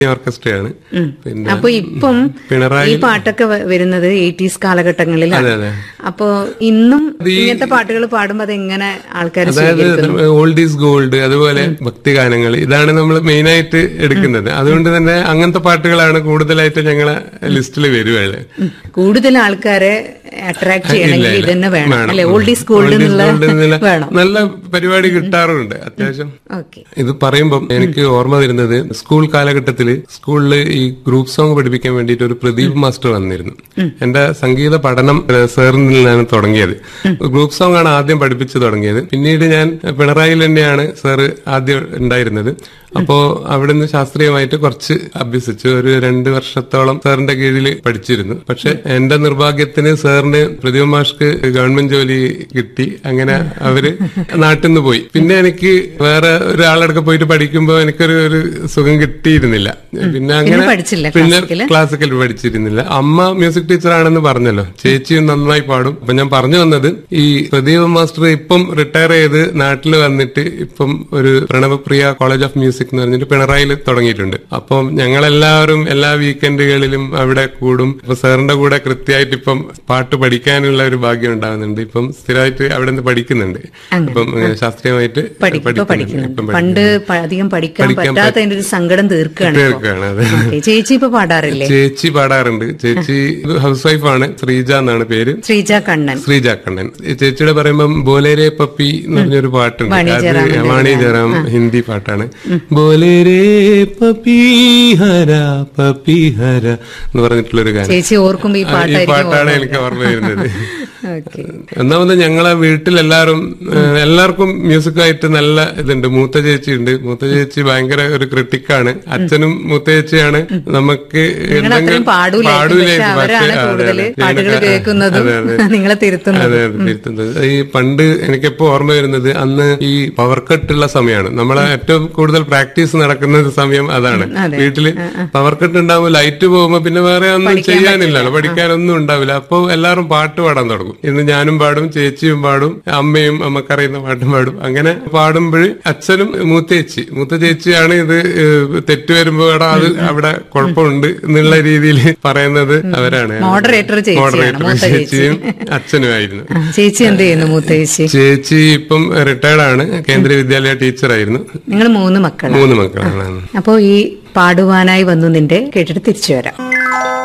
ഓർക്കസ്ട്രയാണ് പിന്നെ അപ്പൊ ഇപ്പം പിണറായി ഈ പാട്ടൊക്കെ വ- വരുന്നത് എയ്റ്റീസ് കാലഘട്ടങ്ങളിലാണ് അതെ അതെ അപ്പൊ ഇന്നും ഇങ്ങനത്തെ പാട്ടുകൾ പാടുമ്പോ അതെങ്ങനെ ആൾക്കാർ അതായത് ഓൾഡ് ഈസ് ഗോൾഡ് അതുപോലെ ഭക്തിഗാനങ്ങൾ ഇതാണ് നമ്മൾ മെയിൻ ആയിട്ട് എടുക്കുന്നത് അതുകൊണ്ട് തന്നെ അങ്ങനത്തെ പാട്ടുകളാണ് കൂടുതലായിട്ട് ഞങ്ങളെ ലിസ്റ്റിൽ വരുവാള് കൂടുതൽ ആൾക്കാരെ അട്രാക്ട് ചെയ്യണമെങ്കിൽ ഇത് തന്നെ വേണം അല്ലെ old is gold Old is എന്നുള്ള gold എന്നുള്ള വേണം നല്ല പരിപാടി കിട്ടാറുണ്ട് അത്യാവശ്യം ഓക്കെ ഇത് പറയുമ്പം എനിക്ക് ഓർമ്മ വരുന്നത് സ്കൂൾ കാലഘട്ടത്തിൽ സ്കൂളിൽ ഈ ഗ്രൂപ്പ് സോങ് പഠിപ്പിക്കാൻ വേണ്ടിയിട്ട് ഒരു പ്രദീപ് മാസ്റ്റർ വന്നിരുന്നു എന്റെ സംഗീത പഠനം ഏഹ്, സാറിൽ നിന്നാണ് തുടങ്ങിയത് ഗ്രൂപ്പ് സോങ് ആണ് ആദ്യം പഠിപ്പിച്ചു തുടങ്ങിയത് പിന്നീട് ഞാൻ പിണറായിൽ തന്നെയാണ് സാറ് ആദ്യം ഉണ്ടായിരുന്നത് അപ്പോ അവിടുന്ന് ശാസ്ത്രീയമായിട്ട് കുറച്ച് അഭ്യസിച്ചു ഒരു രണ്ട് വർഷത്തോളം സാറിന്റെ കീഴിൽ പഠിച്ചിരുന്നു പക്ഷെ എന്റെ നിർഭാഗ്യത്തിന് സാറിന് പ്രതിഭ മാഷ്ക്ക് ഗവൺമെന്റ് ജോലി കിട്ടി അങ്ങനെ അവര് നാട്ടിൽ നിന്ന് പോയി പിന്നെ എനിക്ക് വേറെ ഒരാളടുക്ക പോയിട്ട് പഠിക്കുമ്പോൾ എനിക്കൊരു ഒരു സുഖം കിട്ടിയിരുന്നില്ല പിന്നെ അങ്ങനെ പഠിച്ചില്ല പിന്നെ classical? ക്ലാസിക്കൽ പഠിച്ചിരുന്നില്ല അമ്മ മ്യൂസിക് ടീച്ചറാണെന്ന് പറഞ്ഞല്ലോ ചേച്ചിയും നന്നായി പാടും അപ്പൊ ഞാൻ പറഞ്ഞു വന്നത് ഈ പ്രദീപ മാസ്റ്റർ ഇപ്പം റിട്ടയർ ചെയ്ത് നാട്ടിൽ വന്നിട്ട് ഇപ്പം ഒരു പ്രണവപ്രിയ കോളേജ് ഓഫ് മ്യൂസിക് എന്ന് പറഞ്ഞിട്ട് പിണറായിൽ തുടങ്ങിയിട്ടുണ്ട് അപ്പം ഞങ്ങളെല്ലാവരും എല്ലാ വീക്കെൻഡുകളിലും അവിടെ കൂടും ഇപ്പൊ സാറിന്റെ കൂടെ കൃത്യമായിട്ട് ഇപ്പം പാട്ട് പഠിക്കാനുള്ള ഒരു ഭാഗ്യം ഉണ്ടാകുന്നുണ്ട് ഇപ്പം സ്ഥിരമായിട്ട് അവിടെ നിന്ന് പഠിക്കുന്നുണ്ട് ഇപ്പം ഏഹ്, ശാസ്ത്രീയമായിട്ട് പഠിക്കും ഇപ്പൊ പഠിക്കുന്നുണ്ട്. പഠിക്കുന്നുണ്ട് ഇപ്പം പണ്ട് പ- അധികം പഠിക്കാൻ പഠിക്കാൻ പറ്റാത്തതിന്റെ ഒരു സങ്കടം തീർക്കുകയാണ് ഇപ്പൊ. തീർക്കുകയാണ് അതെ ഓക്കേ. ചേച്ചി ഇപ്പൊ പാടാറില്ലേ ചേച്ചി പാടാറുണ്ട് ചേച്ചി ഹൗസ് വൈഫാണ് ശ്രീജ എന്നാണ് പേര് ശ്രീജ കണ്ണൻ ശ്രീജ കണ്ണൻ ഈ ചേച്ചിയുടെ പറയുമ്പം ബോലേരെ പപ്പി എന്ന് പറഞ്ഞൊരു പാട്ടുണ്ട് വാണി അത് ജയറാമിന്റെ വാണി ജയറാം ഹിന്ദി പാട്ടാണ് ബോലേരെ പപ്പി ഹര പപ്പി ഹര എന്ന് പറഞ്ഞിട്ടുള്ളൊരു ഗാനം ചേച്ചി ഓർക്കുമ്പോ ഈ ആ, ഈ പാട്ടായിരിക്കും പാട്ടാണ് എനിക്ക് ഓർമ്മ വരുന്നത് ഓക്കെ ഒന്നാമത് ഞങ്ങളെ വീട്ടിലെല്ലാരും ഏഹ്, എല്ലാവർക്കും മ്യൂസിക്കായിട്ട് നല്ല ഇതുണ്ട് മൂത്ത ചേച്ചി ഉണ്ട് മൂത്ത ചേച്ചി ഭയങ്കര ഒരു ക്രിട്ടിക്കാണ് അച്ഛനും മൂത്ത ചേച്ചിയാണ് നമുക്ക് നിങ്ങൾ അത്രയും പാടൂലായിരിക്കും പക്ഷെ അവരാണ് കൂടുതൽ പാട്ടുകൾ കേൾക്കുന്നതും നിങ്ങളെ തിരുത്തുന്നതും അതെ അതെ തിരുത്തുന്നത് ഈ പണ്ട് എനിക്കെപ്പോ ഓർമ്മ വരുന്നത് അന്ന് ഈ പവർ കട്ടുള്ള സമയമാണ് നമ്മളെ ഏറ്റവും കൂടുതൽ പ്രാക്ടീസ് നടക്കുന്ന സമയം അതാണ് വീട്ടില് പവർ കട്ട് ഉണ്ടാവുമ്പോൾ ലൈറ്റ് പോകുമ്പോ പിന്നെ വേറെ ഒന്നും ചെയ്യാനില്ലല്ലോ പഠിക്കാനൊന്നും ഉണ്ടാവില്ല അപ്പൊ എല്ലാവരും പാട്ട് പാടാൻ തുടങ്ങും ഇന്ന് ഞാനും പാടും ചേച്ചിയും പാടും അമ്മയും അമ്മക്കറിയുന്ന പാട്ടും പാടും അങ്ങനെ പാടുമ്പോൾ അച്ഛനും മൂത്തേച്ചി മൂത്ത ചേച്ചിയാണ് ഇത് ഏഹ്, തെറ്റ് വരുമ്പോ എടാ അത് അവിടെ കുഴപ്പമുണ്ട് എന്നുള്ള രീതിയിൽ പറയുന്നത് അവരാണ് മോഡറേറ്റർ ചേച്ചിയാണ് മോഡറേറ്റർ മൂത്ത ചേച്ചി ചേച്ചിയും അച്ഛനുമായിരുന്നു ആ, ചേച്ചി എന്ത് ചെയ്യുന്നു മൂത്ത ചേച്ചി ചേച്ചി ഇപ്പം റിട്ടയർഡ് ആണ് കേന്ദ്രീയ വിദ്യാലയ ടീച്ചറായിരുന്നു നിങ്ങൾ മൂന്ന് മക്കളാണ് മൂന്ന് മക്കളാണ് അപ്പോ ഈ പാടുവാനായി വന്നു നിന്റെ കേട്ടിട്ട് തിരിച്ചു വരാം